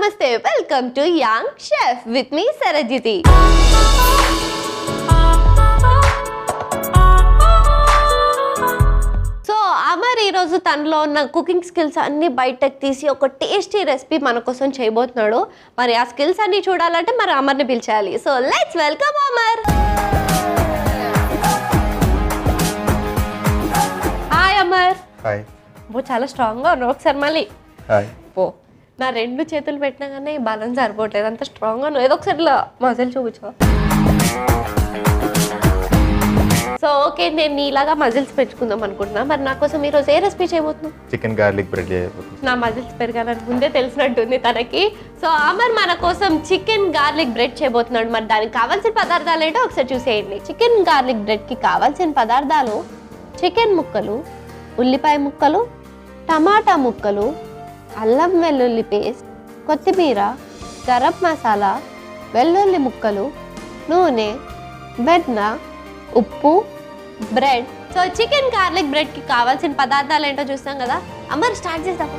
నమస్తే welcome to young chef with me సరజితి so Amar ఈరోజు తనలో ఉన్న కుకింగ్ స్కిల్స్ అన్ని బయటకు తీసి ఒక టేస్టీ రెసిపీ మన కోసం చేయబోతున్నాడు మరి ఆ స్కిల్స్ అన్ని చూడాలంటే మరి అమర్ని పిలిచాలి so let's welcome Amar hi Amar hi ఓ చాలా స్ట్రాంగ్గా ఉన్నావు ఒకసారి మళ్ళీ హాయ్ పో నా రెండు చేతులు పెట్టినా కానీ బలం సరిపోవట్లేదు అంత స్ట్రాంగ్గా ఉన్నావు ఏదో ఒకసారి ఇలా మజిల్ చూపించు సో ఓకే నేను నీలాగా మజిల్స్ పెంచుకుందాం అనుకుంటున్నా మరి నా కోసం ఈరోజు ఏ రెసిపీ చేయబోతున్నావు చికెన్ గార్లిక్ బ్రెడ్ చేయబోతుంది నా మజిల్స్ పెరగాలని ముందే తెలిసినట్టుంది తనకి సో అమర్ మన కోసం చికెన్ గార్లిక్ బ్రెడ్ చేయబోతున్నాడు మరి దానికి కావాల్సిన పదార్థాలు ఏంటో ఒకసారి చూసేయండి చికెన్ గార్లిక్ బ్రెడ్కి కావాల్సిన పదార్థాలు చికెన్ ముక్కలు ఉల్లిపాయ ముక్కలు టమాటా ముక్కలు అల్లం వెల్లుల్లి పేస్ట్ కొత్తిమీర గరం మసాలా వెల్లుల్లి ముక్కలు నూనె వెన్న ఉప్పు బ్రెడ్ సో చికెన్ గార్లిక్ బ్రెడ్కి కావాల్సిన పదార్థాలు ఏంటో చూస్తాం కదా అమర్ స్టార్ట్ చేద్దాం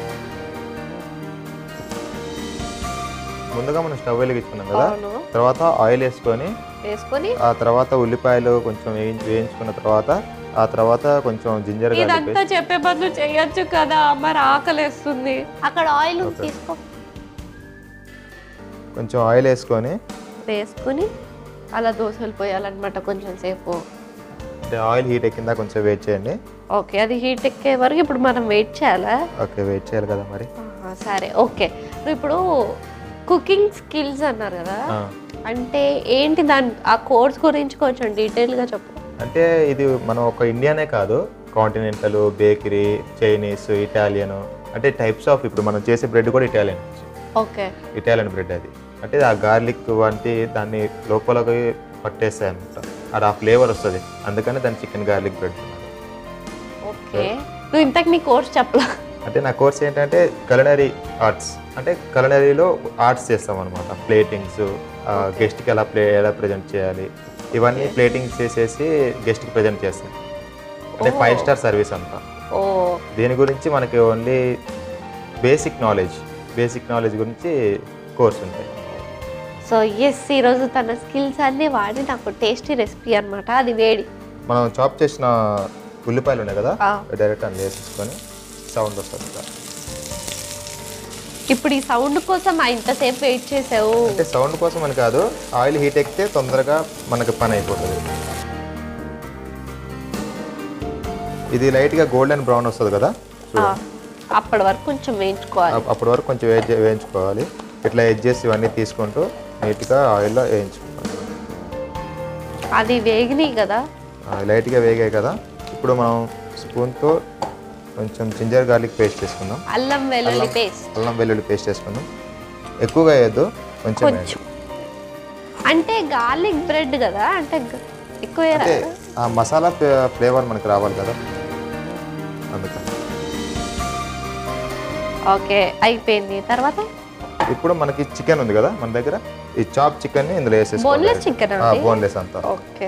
ముందుగా మనం స్టవ్ వెలిగించుకున్నాం కదా అవును తర్వాత ఆయిల్ వేసుకొని వేసుకొని ఆ తర్వాత ఉల్లిపాయలు కొంచెం వేయించి వేయించుకున్న తర్వాత ఆ తర్వాత కొంచెం జింజర్ గార్లిక్ ఇదంతా చెప్పే బదులు చేయొచ్చు కదా మరి ఆకలేస్తుంది అక్కడ ఆయిల్ Okay. తీసుకో కొంచెం ఆయిల్ వేసుకొని వేసుకొని అలా దోశలు పోయాలన్నమాట కొంచెం సేపు అంటే ఆయిల్ హీట్ ఎక్కిందా కొంచెం వెయిట్ చేయండి ఓకే అది హీట్ ఎక్కే వరకు ఇప్పుడు మనం వెయిట్ చేయాలా ఓకే వెయిట్ చేయాలి కదా మరి ఆహా, సరే ఓకే నువ్వు ఇప్పుడు కుకింగ్ స్కిల్స్ అన్నారు కదా ఆ. అంటే ఏంటి దాని ఆ కోర్స్ గురించి కొంచెం డీటెయిల్గా చెప్పు అంటే ఇది మనం ఒక ఇండియానే కాదు కాంటినెంటల్ బేకరీ చైనీస్ ఇటాలియన్ అంటే టైప్స్ ఆఫ్ ఇప్పుడు మనం చేసే బ్రెడ్ కూడా ఇటాలియన్ ఓకే ఇటాలియన్ బ్రెడ్ అది అంటే ఆ గార్లిక్ వంటి దాన్ని లోపలకి పట్టేస్తాయి అనమాట అది ఆ ఫ్లేవర్ వస్తుంది అందుకని దాన్ని చికెన్ గార్లిక్ బ్రెడ్ ఓకే నువ్వు ఇంతకు నీ కోర్స్ చెప్పలా అంటే నా కోర్స్ ఏంటంటే కలనరీ ఆర్ట్స్ అంటే కలనరీలో ఆర్ట్స్ చేస్తాం అనమాట ప్లేటింగ్స్ గెస్ట్కి ఎలా ప్లే ఎలా ప్రజెంట్ చేయాలి ఇవన్నీ ప్లేటింగ్స్ చేసేసి గెస్ట్కి ప్రజెంట్ చేస్తాం అంటే ఫైవ్ స్టార్ సర్వీస్ అంతా ఓ దీని గురించి మనకి only basic knowledge basic knowledge గురించి కోర్స్ ఉంటాయి సో ఎస్ ఈరోజు తన స్కిల్స్ అన్నీ వాడి నాకు టేస్టీ రెసిపీ అన్నమాట అది వేడి మనం చాప్ చేసిన ఉల్లిపాయలు ఉన్నాయి కదా ఆ. డైరెక్ట్ అందులో వేసేసుకొని సౌండ్ వస్తుంది కదా. ఇప్పుడు ఈ సౌండ్ కోసం ఆ ఇంతసేపు వెయిట్ చేసావు అంటే సౌండ్ కోసం అని కాదు ఆయిల్ హీట్ ఎక్కితే తొందరగా మనకి పని అయిపోతుంది ఇది లైట్గా గోల్డెన్ బ్రౌన్ వస్తుంది కదా ఆ, అప్పటి వరకు కొంచెం వేయించుకోవాలి అప్- అప్పటి వరకు కొంచెం వేయించ వేయించుకోవాలి ఇట్లా ఎడ్జెస్ ఇవన్నీ తీసుకుంటూ నీట్గా ఆయిల్లో వేయించుకోవాలి అది వేగినాయి కదా ఆ, లైట్గా వేగాయి కదా ఇప్పుడు మనం స్పూన్తో కొంచెం జింజర్ గార్లిక్ పేస్ట్ వేసుకుందాం అల్లం వెల్లుల్లి పేస్ట్ అల్లం వెల్లుల్లి పేస్ట్ వేసుకుందాం ఎక్కువగా వేయద్దు కొంచెం వేయండి. కొంచెం అంటే గార్లిక్ బ్రెడ్ కదా అంటే గ- ఎక్కువ వేయరా? అంటే ఆ మసాలా ఫ్లే- ఫ్లేవర్ మనకి రావాలి కదా అందుకని ఓకే అయిపోయింది తర్వాత ఇప్పుడు మనకి చికెన్ ఉంది కదా మన దగ్గర ఈ చాప్ చికెన్ ని ఇందులో బోన్లెస్ చికెన్ అండి బోన్లెస్ అంతా ఓకే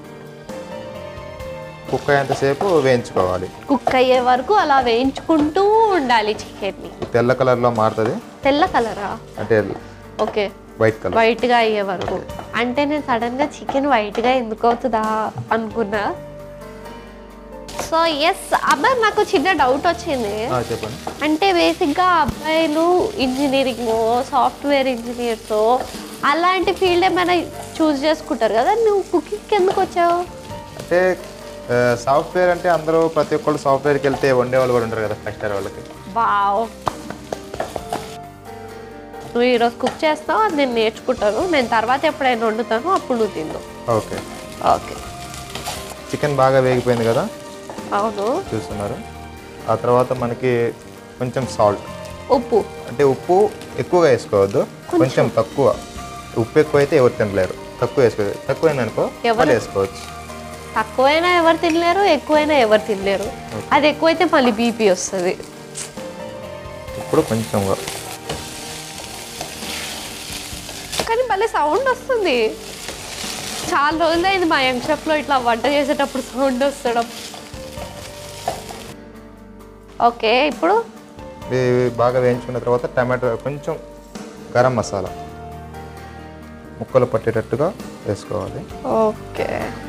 కుక్ అయ్యేంతసేపు వేయించుకోవాలి కుక్ అయ్యే వరకు అలా వేయించుకుంటూ ఉండాలి చికెన్ని తెల్ల కలర్ లో మారుతుంది తెల్ల కలరా అంటే ఓకే వైట్ కలర్ వైట్ గా అయ్యే వరకు అంటే నేను సడన్ గా చికెన్ వైట్ గా ఎందుకు అవుతుందా అనుకున్నా సో ఎస్ అబ్బాయి నాకు చిన్న డౌట్ వచ్చింది చెప్పండి అంటే బేసిక్గా అబ్బాయిలు ఇంజనీరింగ్ సాఫ్ట్వేర్ ఇంజనీర్స్ అలాంటి ఫీల్డ్ ఏమైనా చూస్ చేసుకుంటారు కదా నువ్వు కుకింగ్కి ఎందుకు వచ్చావు అంటే సాఫ్ట్వేర్ అంటే అందరూ ప్రతి ఒక్కళ్ళు సాఫ్ట్వేర్కి వెళ్తే వండే వాళ్ళు కూడా ఉంటారు కదా ఫస్ట్ స్టార్ వాళ్ళకి వావ్ నువ్వు ఈరోజు కుక్ చేస్తావు అది నేను నేర్చుకుంటాను నేను తర్వాత ఎప్పుడైనా వండుతాను అప్పుడు నువ్వు తిందు ఓకే ఓకే చికెన్ బాగా వేగిపోయింది కదా అవును చూస్తున్నారు ఆ తర్వాత మనకి కొంచెం సాల్ట్ ఉప్పు అంటే ఉప్పు ఎక్కువగా వేసుకోవద్దు కొంచెం తక్కువ ఉప్పు ఎక్కువ అయితే ఎవరు తినలేరు తక్కువ వేసుకోవచ్చు తక్కువ అనుకో ఎవరు? మళ్ళీ వేసుకోవచ్చు తక్కువైనా ఎవరు తినలేరు ఎక్కువైనా ఎవరు తినలేరు అది ఎక్కువైతే మళ్ళీ బీపీ వస్తుంది ఇప్పుడు కొంచెంగా కానీ భలే సౌండ్ వస్తుంది చాలా రోజులైంది మా యంగ్ షాప్లో ఇట్లా వంట చేసేటప్పుడు సౌండ్ వస్తడం ఓకే ఇప్పుడు ఇవి బాగా వేయించుకున్న తర్వాత టమాటో కొంచెం గరం మసాలా ముక్కలు పట్టేటట్టుగా వేసుకోవాలి ఓకే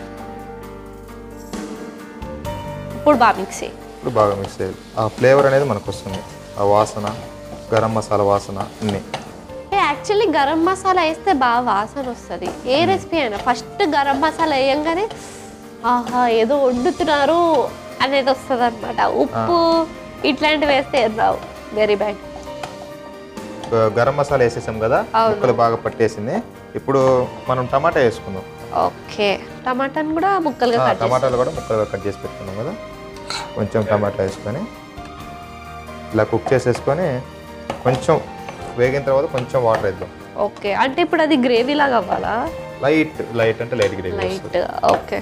ఇప్పుడు బాగా మిక్స్ చేయి ఇప్పుడు బాగా మిక్స్ చేయాలి ఆ ఫ్లేవర్ అనేది మనకు వస్తుంది ఆ వాసన గరం మసాలా వాసన అన్నీ యాక్చువల్లీ గరం మసాలా వేస్తే బాగా వాసన వస్తుంది ఏ రెసిపీ అయినా ఫస్ట్ గరం మసాలా వేయంగానే ఆహా ఏదో వండుతున్నారు అనేది వస్తుంది అనమాట ఉప్పు ఇట్లాంటివి వేస్తే ఏం రావు వెరీ బ్యాడ్ గ- గరం మసాలా వేసేసాం కదా అవును. ముక్కలు బాగా పట్టేసింది ఇప్పుడు మనం టమాటా వేసుకుందాం ఓకే టమాటాను కూడా ముక్కలుగా ఆ, కట్ చేసి టమాటాలు కూడా ముక్కలుగా కట్ చేసి పెట్టుకున్నాం కదా కొంచెం టమాటా వేసుకొని ఇలా కుక్ చేసేసుకొని కొంచెం వేగిన తర్వాత కొంచెం వాటర్ వేద్దాం ఓకే అంటే ఇప్పుడు అది గ్రేవీ లాగా అవ్వాలా లైట్ లైట్ అంటే light gravy light okay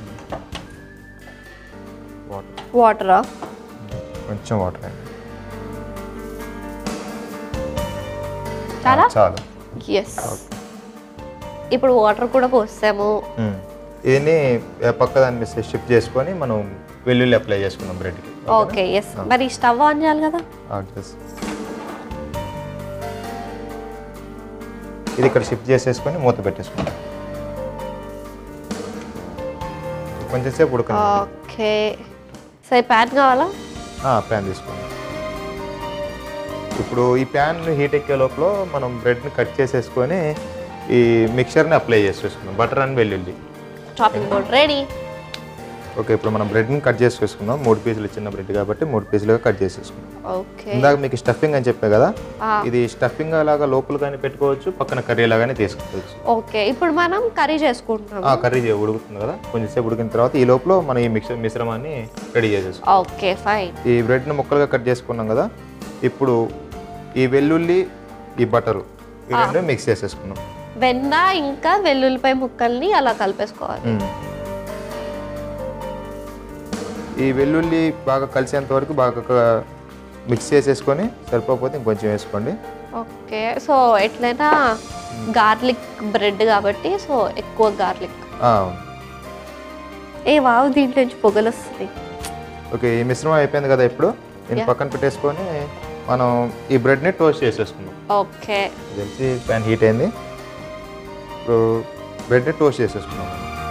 water వాటరా కొంచెం వాటర్ వేయండి చాలా చాలు ఎస్ ఇప్పుడు వాటర్ కూడా పోసాము ఉమ్. దీన్ని ఏ పక్క దాన్ని షిఫ్ట్ చేసుకొని మనం వెల్లుల్లి అప్లై చేసుకుందాం బ్రెడ్కి ఓకే ఎస్ మరి స్టవ్ ఆన్ చేయాలి కదా ఇది ఇక్కడ షిఫ్ట్ చేసేసుకొని మూత పెట్టేసుకుందాం కొంచెం సేపు ఉడకండి ఓకే సరే ప్యాన్ కావాలా ప్యాన్ తీసుకోండి ఇప్పుడు ఈ ప్యాన్ హీట్ ఎక్కే లోపల మనం బ్రెడ్ని కట్ చేసేసుకొని ఈ మిక్చర్ని అప్లై చేసేసుకుందాం బటర్ అండ్ వెల్లుల్లి చాపింగ్ బోర్డ్ రెడీ ఓకే ఇప్పుడు మనం బ్రెడ్ని కట్ చేసేసుకుందాం మూడు పీసులు చిన్న బ్రెడ్ కాబట్టి మూడు పీసులుగా కట్ చేసేసుకుందాం ఓకే ఇందాక మీకు స్టఫింగ్ అని చెప్పా కదా ఆ. ఇది స్టఫింగ్ లాగా లోపల కానీ పెట్టుకోవచ్చు పక్కన కర్రీ లాగానే తీసుకోవచ్చు ఓకే ఇప్పుడు మనం కర్రీ చేసుకుంటున్నాం ఆ కర్రీ ఉడుకుతుంది కదా కొంచెం సేపు ఉడికిన తర్వాత ఈ లోపల మనం ఈ మిక్సర్ మిశ్రమాన్ని రెడీ చేసేసుకోవాలి ఓకే ఫైన్ ఈ బ్రెడ్ని ముక్కలుగా కట్ చేసుకున్నాం కదా ఇప్పుడు ఈ వెల్లుల్లి ఈ బటరు ఈ రెండు మిక్స్ చేసేసుకున్నాం వెన్న ఇంకా వెల్లుల్లిపాయ ముక్కల్ని అలా కలిపేసుకోవాలి మ్మ్. ఈ వెల్లుల్లి బాగా కలిసేంత వరకు బాగా మిక్స్ చేసేసుకొని సరిపోకపోతే ఇంకొంచెం వేసుకోండి ఓకే సో ఎట్లయినా గార్లిక్ బ్రెడ్ కాబట్టి సో ఎక్కువ గార్లిక్ ఆ, ఏ వావ్ దీంట్లో నుంచి పొగలు వస్తుంది ఓకే ఈ మిశ్రమం అయిపోయింది కదా ఇప్పుడు దీన్ని Yeah. పక్కన పెట్టేసుకొని మనం ఈ బ్రెడ్ని టోస్ట్ చేసేసుకుందాం ఓకే తెలిసి ప్యాన్ హీట్ అయింది ఇప్పుడు బ్రెడ్ని టోస్ట్ చేసేసుకున్నాం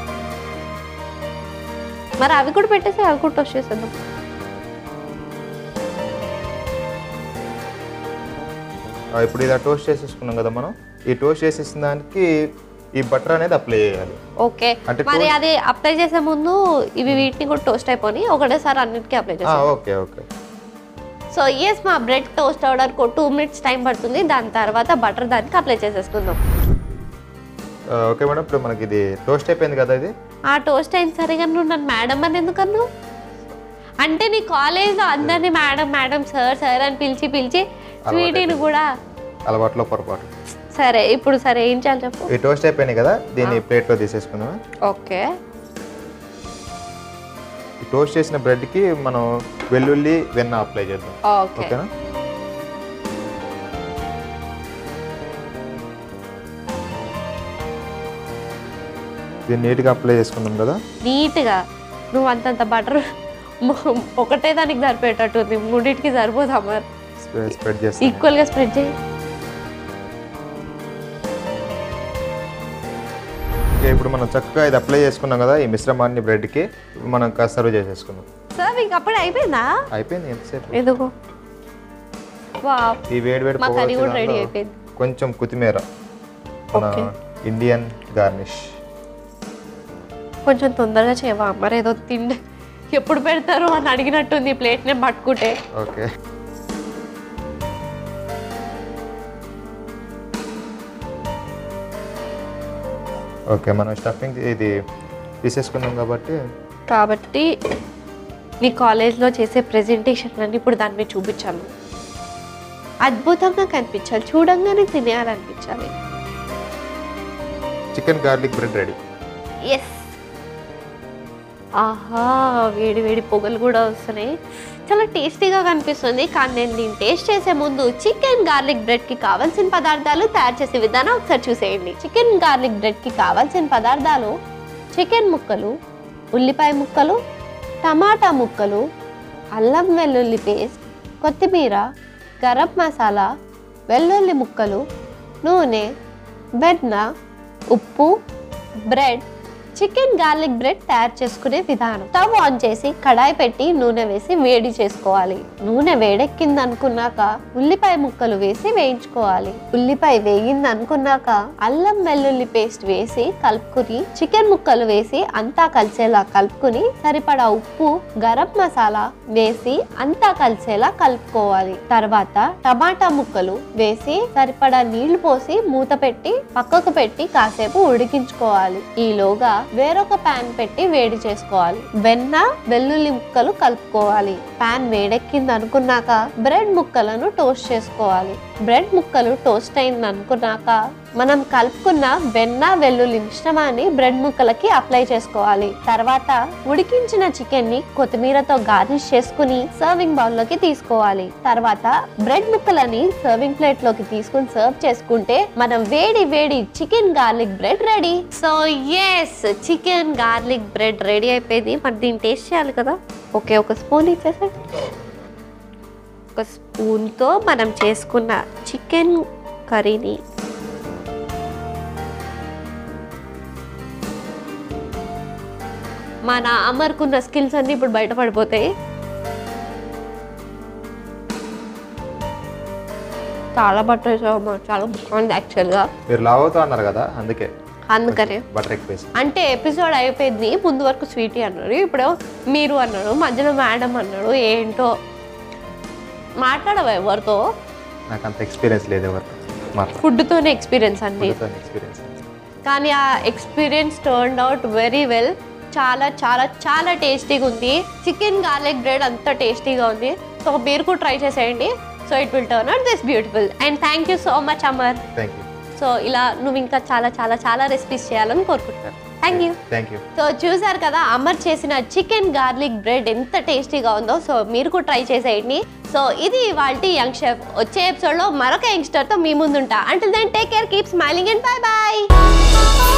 మరి అవి కూడా పెట్టేసి అవి కూడా టోస్ట్ చేసేద్దాం ఆ, ఇప్పుడు ఇలా టోస్ట్ చేసేసుకున్నాం కదా మనం ఈ టోస్ట్ చేసేసిన దానికి ఈ బటర్ అనేది అప్లై చేయాలి ఓకే అంటే మరి అది అప్లై చేసే ముందు ఇవి వీటిని కూడా టోస్ట్ అయిపోయి ఒకటేసారి అన్నిటికీ అప్లై ఆ, చేస్తాం ఓకే ఓకే సో ఎస్ మా బ్రెడ్ టోస్ట్ అవడానికి టూ మినిట్స్ టైం పడుతుంది దాని తర్వాత బటర్ దానికి అప్లై చేసేసుకుందాం ఆ, ఓకే మేడం ఇప్పుడు మనకి ఇది టోస్ట్ అయిపోయింది కదా ఇది ఆ టోస్ట్ అయిన సరిగా నువ్వు నన్ను మేడం అని ఎందుకన్నావు అంటే నీ కాలేజ్లో అందరినీ మేడం మేడం సార్ సార్ అని పిలిచి పిలిచి స్వీటీని కూడా అలవాట్లో పొరపాటు సరే ఇప్పుడు సరే ఏం చేయాలి చెప్పు ఈ టోస్ట్ అయిపోయినాయి కదా దీన్ని ప్లేట్లో తీసేసుకుందాం ఓకే ఈ టోస్ట్ చేసిన బ్రెడ్కి మనం వెల్లుల్లి వెన్న అప్లై చేద్దాం ఓకే ఓకేనా దీన్ని నీట్గా అప్లై చేసుకున్నాం కదా నీట్గా నువ్వు అంతంత బటర్ ఒకటే దానికి సరిపోయేటట్టుంది మూడింటికి సరిపోదా మరి స్ప్రెడ్ స్ప్రెడ్ చేస్తాం ఈక్వల్గా స్ప్రెడ్ చేయి ఓకే, ఇప్పుడు మనం చక్కగా ఇది అప్లై చేసుకున్నాం కదా ఈ మిశ్రమాన్ని బ్రెడ్కి మనం సర్వ్ చేసేసుకుందాం సార్ మీకు అప్పుడే అయిపోయిందా అయిపోయింది ఎంతసేపు ఎందుకు వా ఈ వేడి వేడి మా పొగ కర్రీ వచ్చే కూడా రెడీ దాంట్లో అయిపోయింది కొంచెం కొత్తిమీర మన ఓకే. ఇండియన్ గార్నిష్ కొంచెం తొందరగా చేయవా మరి ఏదో తిండి ఎప్పుడు పెడతారు అని అడిగినట్టుంది ఈ ప్లేట్ నేను పట్టుకుంటే ఓకే ఓకే మనం స్టఫింగ్ ఇది తీసేసుకున్నాం కాబట్టి కాబట్టి నీ కాలేజ్లో చేసే ప్రెజెంటేషన్లన్నీ ఇప్పుడు దాని మీద చూపించాను అద్భుతంగా కనిపించాలి చూడంగానే తినేయాలనిపించాలి chicken garlic bread ready yes ఆహా వేడి వేడి పొగలు కూడా వస్తున్నాయి చాలా టేస్టీగా కనిపిస్తుంది కానీ నేను దీన్ని టేస్ట్ చేసే ముందు చికెన్ గార్లిక్ బ్రెడ్కి కావాల్సిన పదార్థాలు తయారు చేసే విధానం ఒకసారి చూసేయండి చికెన్ గార్లిక్ బ్రెడ్కి కావాల్సిన పదార్థాలు చికెన్ ముక్కలు ఉల్లిపాయ ముక్కలు టమాటా ముక్కలు అల్లం వెల్లుల్లి పేస్ట్ కొత్తిమీర గరం మసాలా వెల్లుల్లి ముక్కలు నూనె వెన్న ఉప్పు బ్రెడ్ చికెన్ గార్లిక్ బ్రెడ్ తయారు చేసుకునే విధానం స్టవ్ ఆన్ చేసి కడాయి పెట్టి నూనె వేసి వేడి చేసుకోవాలి నూనె వేడెక్కింది అనుకున్నాక ఉల్లిపాయ ముక్కలు వేసి వేయించుకోవాలి ఉల్లిపాయ వేగింది అనుకున్నాక అల్లం వెల్లుల్లి పేస్ట్ వేసి కలుపుకుని చికెన్ ముక్కలు వేసి అంతా కలిసేలా కలుపుకుని సరిపడా ఉప్పు గరం మసాలా వేసి అంతా కలిసేలా కలుపుకోవాలి తర్వాత టమాటా ముక్కలు వేసి సరిపడా నీళ్లు పోసి మూత పెట్టి పక్కకు పెట్టి కాసేపు ఉడికించుకోవాలి ఈలోగా వేరొక పాన్ పెట్టి వేడి చేసుకోవాలి వెన్న వెల్లుల్లి ముక్కలు కలుపుకోవాలి పాన్ వేడెక్కింది అనుకున్నాక బ్రెడ్ ముక్కలను టోస్ట్ చేసుకోవాలి బ్రెడ్ ముక్కలు టోస్ట్ అయింది అనుకున్నాక మనం కలుపుకున్న వెన్న వెల్లుల్లి మిశ్రమాన్ని బ్రెడ్ ముక్కలకి అప్లై చేసుకోవాలి తర్వాత ఉడికించిన చికెన్ ని కొత్తిమీరతో గార్నిష్ చేసుకుని సర్వింగ్ బౌల్ లోకి తీసుకోవాలి తర్వాత బ్రెడ్ ముక్కలని సర్వింగ్ ప్లేట్ లోకి తీసుకుని సర్వ్ చేసుకుంటే మనం వేడి వేడి chicken garlic bread ready so yes chicken garlic bread ready అయిపోయింది మరి దీన్ని టేస్ట్ చేయాలి కదా ఓకే ఒక స్పూన్ ఇచ్చేసా ఒక స్పూన్తో మనం చేసుకున్న చికెన్ కర్రీని మన అమర్కున్న స్కిల్స్ అన్ని ఇప్పుడు బయటపడిపోతాయి చాలా బటర్ చాలా బాగుంది యాక్చువల్గా మీరు లావ్ అవుతా అన్నారు కదా అందుకే అందుకనే బటర్ ఎక్కువ వేసి అంటే ఎపిసోడ్ అయిపోయింది ముందు వరకు స్వీటీ అన్నారు ఇప్పుడు మీరు అన్నారు మధ్యలో మేడం అన్నాడు ఏంటో మాట్లాడవా ఎవరితో నాకు అంత ఎక్స్పీరియన్స్ లేదు ఎవరు మాట్లాడుతూనే ఫుడ్తోనే ఎక్స్పీరియన్స్ అండి ఎక్స్పీరియన్స్ కానీ ఆ experience turn out very well చాలా చాలా చాలా టేస్టీగా ఉంది చికెన్ గార్లిక్ బ్రెడ్ అంత టేస్టీగా ఉంది సో మీరు కూడా ట్రై చేసేయండి so it will turn out this beautiful and thank you so much Amar thank you so ఇలా నువ్వు ఇంకా చాలా చాలా చాలా రెసిపీస్ చేయాలని కోరుకుంటున్నాను thank you thank you so చూసారు కదా అమర్ చేసిన చికెన్ గార్లిక్ బ్రెడ్ ఎంత టేస్టీగా ఉందో సో మీరు కూడా ట్రై చేసేయండి సో ఇది ఇవాళ యంగ్ షెఫ్ వచ్చే ఎపిసోడ్లో మరొక యంగ్స్టర్తో మీ ముందుంటా until then take care keep smiling and bye bye